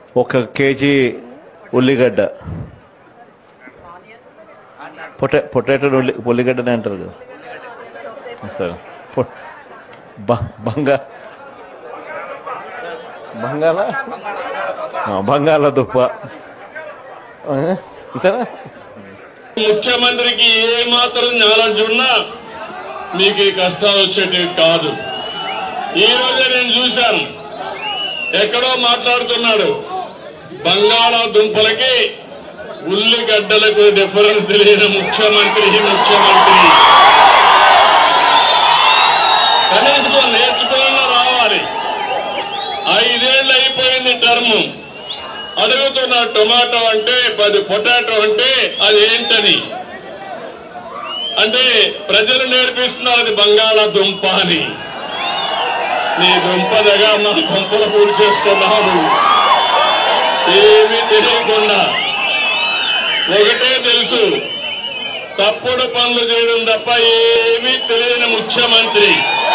ఒక కేజీ ఉల్లిగడ్డ పొటా పొటాటో ఉల్లి ఉల్లిగడ్డనే అంటారు కదా సరే పొ- బ- బంగా బంగాళ ఆ, బంగాళదుంప ఆ, ఇంతనా ముఖ్యమంత్రికి ఏ మాత్రం నాలెడ్జ్ ఉన్నా మీకు ఈ కష్టాలు వచ్చేటివి కాదు ఈ రోజే నేను చూశాను ఎక్కడో మాట్లాడుతున్నాడు బంగాళాదుంపలకి ఉల్లిగడ్డలకు డిఫరెన్స్ తెలియని ముఖ్యమంత్రి ఈ ముఖ్యమంత్రి కనీసం నేర్చుకోవాలన్నా రావాలి ఐదేళ్ళు అయిపోయింది టర్మ్ అడుగుతున్న టొమాటో అంటే పది పొటాటో అంటే అది ఏంటని అంటే ప్రజలు నేర్పిస్తున్నారు అది బంగాళాదుంప అని నీ దుంపదగా మా దుంపలు పూడి చేస్తున్నావు ఏమీ తెలియకుండా ఒకటే తెలుసు తప్పుడు పనులు చేయడం తప్ప ఏమీ తెలియని ముఖ్యమంత్రి